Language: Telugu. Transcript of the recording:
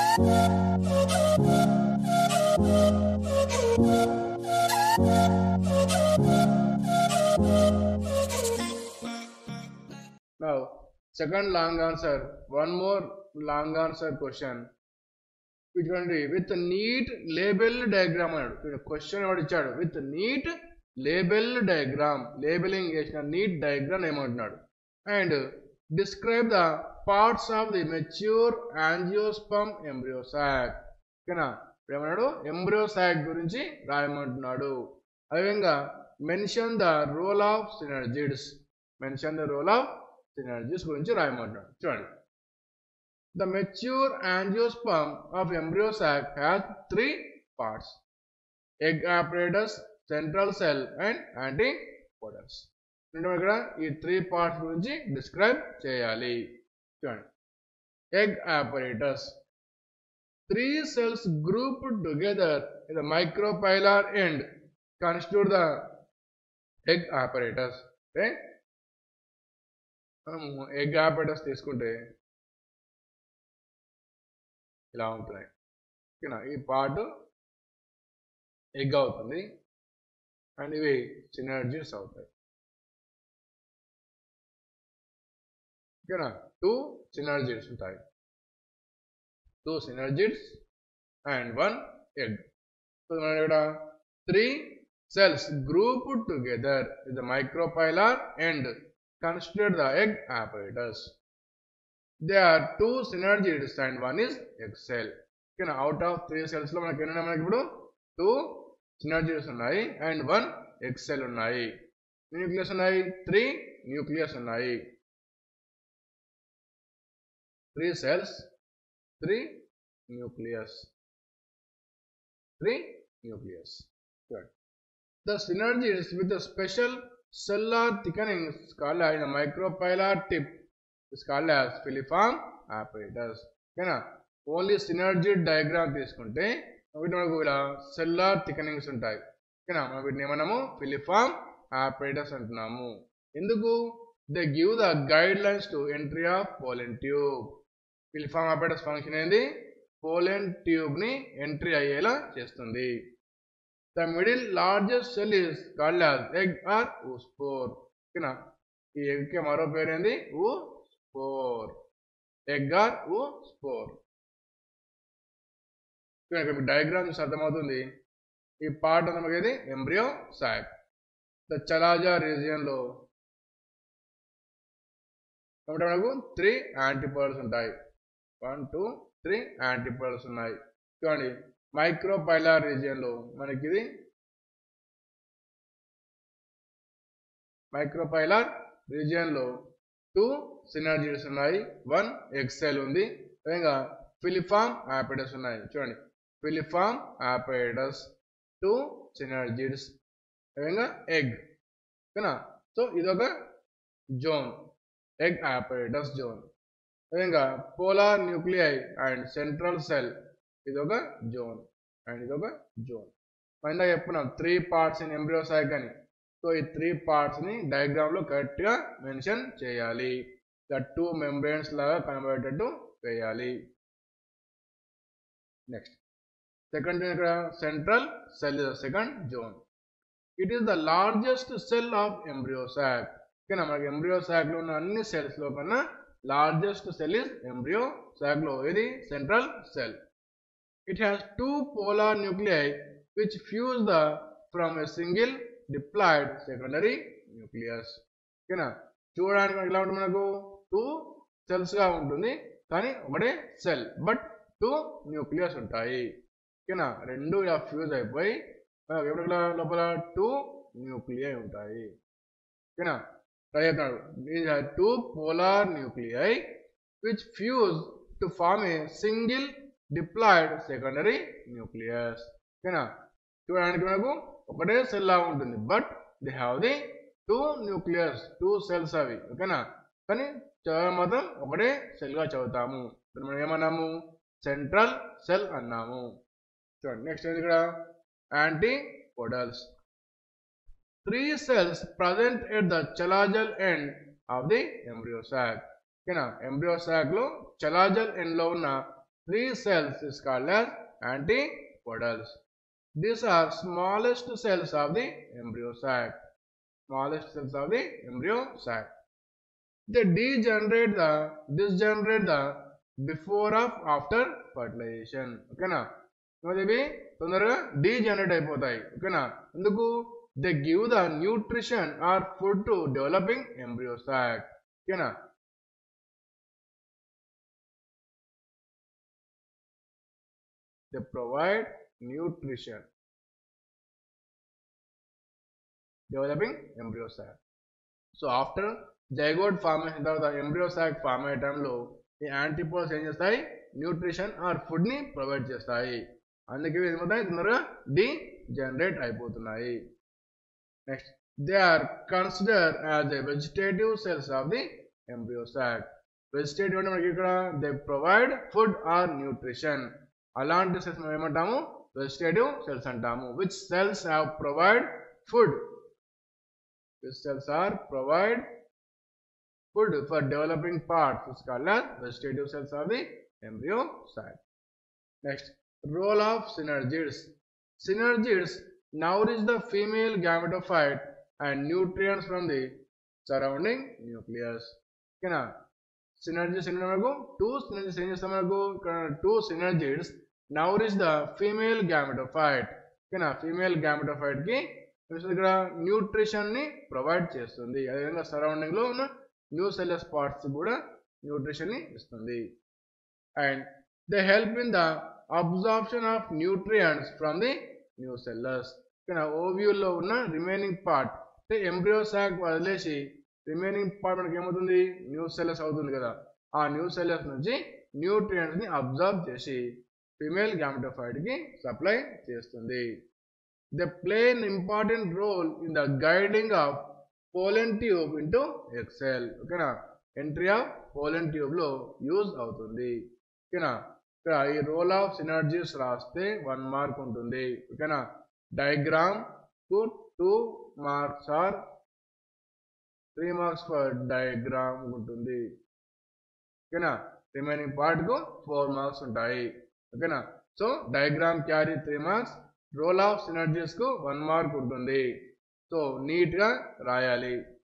Now, second long answer, one more long answer question. ఇటువంటి విత్ నీట్ లేబెల్ డయాగ్రామ్ అన్నాడు క్వశ్చన్ వాడు ఇచ్చాడు with neat label diagram labelling చేసిన నీట్ డయాగ్రామ్ ఏమంటున్నాడు and describe the parts of the mature angiosperm embryo sac ఓకేనా ఏమన్నాడు ఎంబ్రియోసాక్ గురించి రాయమంటున్నాడు అదేవిధంగా mention the role of synergids mention the role of synergies గురించి రాయమంటున్నాడు చూడండి the mature angiosperm of embryo sac has three parts egg apparatus central cell and antipodals ఇక్కడ ఈ త్రీ పార్ట్స్ గురించి డిస్క్రైబ్ చేయాలి చూడండి egg apparatus three cells group together in the micropylar end constitute the egg apparatus okay మనము ఎగ్ ఆపరేటర్స్ తీసుకుంటే ఇలా ఉంటున్నాయి ఓకేనా ఈ పార్ట్ ఎగ్ అవుతుంది అండ్ ఇవి సినర్జీస్ అవుతాయి ఓకేనా టూ సినర్జీస్ ఉంటాయి two synergids and one egg so మన ఇక్కడ three cells grouped together with the micropylar end constitute the egg apparatus. There are two synergids and one is egg cell. ఓకేనా అవుట్ ఆఫ్ త్రీ సెల్స్ లో మనకి ఎన్ని ఉన్నాయి మనకి ఇప్పుడు టూ సినర్జిడ్స్ ఉన్నాయి అండ్ వన్ ఎగ్ సెల్ ఉన్నాయి న్యూక్లియస్ ఉన్నాయి త్రీ న్యూక్లియస్ ఉన్నాయి three cells three nucleus three nucleus The synergids with the special cellular thickening is called as a micropylar tip is called as filiform apparatus. ఓకేనా ఓన్లీ సినర్జిడ్ డయాగ్రామ్ తీసుకుంటే వీటి మనకు ఇలా సెల్లార్ థికనింగ్స్ ఉంటాయి ఓకేనా మనం వీటిని ఏమన్నాము ఫిలిఫామ్ ఆపరేటర్స్ అంటున్నాము ఎందుకు they give the guidelines to entry of pollen tube filiform operators function ఏంది పోలెన్ ట్యూబ్ ని ఎంట్రీ అయ్యేలా చేస్తుంది the middle largest cell is called as egg or oospore ఓకేనా ఈ ఎగ్కి మరో పేరు ఏంది oospore egg or oospore ఇక్కడ మీకు డయాగ్రామ్ చూసి అర్థమవుతుంది ఈ పార్ట్ మనకి ఏది ఎంబ్రియో సాక్ ద చలాజా రీజియన్లో కాబట్టి మనకు త్రీ యాంటీపోడల్స్ ఉంటాయి వన్ టూ త్రీ యాంటీపోడల్స్ ఉన్నాయి చూడండి మైక్రోపైలార్ రీజియన్లో మనకి ఇది మైక్రోపైలార్ రీజియన్లో టూ సినర్జీస్ ఉన్నాయి వన్ ఎక్సెల్ ఉంది విధంగా ఫిలిఫామ్ ఆపరేటర్స్ ఉన్నాయి చూడండి ఫిలిఫామ్ ఆపరేటర్స్ టూ సినర్జీస్ విధంగా ఎగ్ ఓకేనా సో ఇదొక జోన్ ఎగ్ ఆపరేటర్స్ జోన్ విధంగా polar nuclei and central cell ఇదొక జోన్ అండ్ ఇదొక జోన్ మనం ఇందాక చెప్పుకున్నాం త్రీ పార్ట్స్ ఇన్ ఎంబ్రియోసాక్ అని సో ఈ త్రీ పార్ట్స్ని డయాగ్రామ్లో కరెక్ట్గా మెన్షన్ చేయాలి ద టూ మెంబ్రెయిన్స్ లాగా కనబడేటట్టు వేయాలి నెక్స్ట్ సెకండ్ ఇక్కడ central cell is the second zone it is the largest cell of embryosac ఓకేనా మనకి ఎంబ్రియోసాక్లో ఉన్న అన్ని సెల్స్లో కన్నా లార్జెస్ట్ సెల్ ఇస్ ఎంబ్రియో సాక్లో ఇది central cell it has two polar nuclei which fuse the from a single diploid secondary nucleus ఓకేనా చూడడానికి మనకి ఎలా ఉంటుంది మనకు టూ సెల్స్ గా ఉంటుంది కానీ ఒకటే సెల్ బట్ టూ న్యూక్లియస్ ఉంటాయి ఓకేనా రెండు ఇలా ఫ్యూజ్ అయిపోయి మనకు ఎప్పుడు లోపల టూ న్యూక్లియై ఉంటాయి ఓకేనా ట్రై చేస్తున్నాడు two polar nuclei which fuse to form a single diploid secondary nucleus ఓకేనా చూడడానికి మనకు ఒకటే సెల్ లా ఉంటుంది but they have the two nucleus two cells అవి ఓకేనా కానీ చదవడం మాత్రం ఒకటే సెల్గా చదువుతాము ఇప్పుడు మనం ఏమన్నాము సెంట్రల్ సెల్ అన్నాము చూడండి నెక్స్ట్ ఏంటి ఇక్కడ antipodals three cells present at the chalazal end of the embryo sac ఓకేనా ఎంబ్రియో సాక్ లో చలాజల్ ఎండ్ లో ఉన్న three cells is called as antipodals. These are smallest cells of the embryo sac. Smallest cells of the embryo sac. They degenerate the disgenerate the before of after fertilization. ఓకేనా ఇవి తొందరగా డీజనరేట్ అయిపోతాయి ఓకేనా ఎందుకు they give the nutrition or food to developing embryo sac ఓకేనా they provide nutrition developing embryo sac so after zygote formation తర్వాత ఎంబ్రియో సాక్ ఫామ్ అయ్యే టైంలో ఈ యాంటీపోల్స్ ఏం చేస్తాయి న్యూట్రిషన్ ఆర్ ఫుడ్ని ప్రొవైడ్ చేస్తాయి అందుకే ఇవి ఏమవుతాయి తొందరగా డి జనరేట్ అయిపోతున్నాయి next they are consider as the vegetative cells of the embryo sac vegetative అంటే మనకి ఇక్కడ they provide food or nutrition అలాంటి సెల్స్ మనం ఏమంటాము వెజిటేటివ్ సెల్స్ అంటాము which cells have provide food which cells are provide food for developing parts is called as vegetative cells of the embryo sac. Next, role of synergids. Synergids nourish the female gametophyte and nutrients from the surrounding nucleus. ఓకేనా సినర్జీస్ ఎన్ని మనకు టూ సినర్జీస్ ఏం చేస్తాం మనకు ఇక్కడ two synergies nourish the female gametophyte ఓకేనా ఫీమేల్ గ్యామెటోఫైట్ కి ఇక్కడ న్యూట్రిషన్ ని ప్రొవైడ్ చేస్తుంది అదేవిధంగా సరౌండింగ్ లో ఉన్న న్యూ సెల్లర్ స్పాట్స్ కూడా న్యూట్రిషన్ ని ఇస్తుంది and they help in the absorption of nutrients from the nucellars ఇక్కడ ఓవ్యూల్లో ఉన్న రిమైనింగ్ పార్ట్ అంటే ఎంబ్రియో సాక్ వదిలేసి రిమైనింగ్ పార్ట్ మనకి ఏమవుతుంది న్యూ సెల్లర్స్ అవుతుంది కదా ఆ న్యూ సెల్లర్స్ నుంచి న్యూట్రియంట్స్ ని అబ్జర్వ్ చేసి ఫిమేల్ గ్యామెటోఫైడ్ కి సప్లై చేస్తుంది they play an important role in the guiding of pollen tube into egg cell ఓకేనా ఎంట్రీ ఆఫ్ పోలెన్ ట్యూబ్ లో యూజ్ అవుతుంది ఓకేనా ఇక్కడ ఈ రోల్ ఆఫ్ సినర్జీస్ రాస్తే వన్ మార్క్ ఉంటుంది ఓకేనా డయాగ్రామ్ కు two marks or three marks for diagram ఉంటుంది ఓకేనా రిమైనింగ్ పార్ట్ కు ఫోర్ మార్క్స్ ఉంటాయి ఓకేనా so diagram carry three marks role of synergies కు వన్ మార్క్ ఉంటుంది సో నీట్గా రాయాలి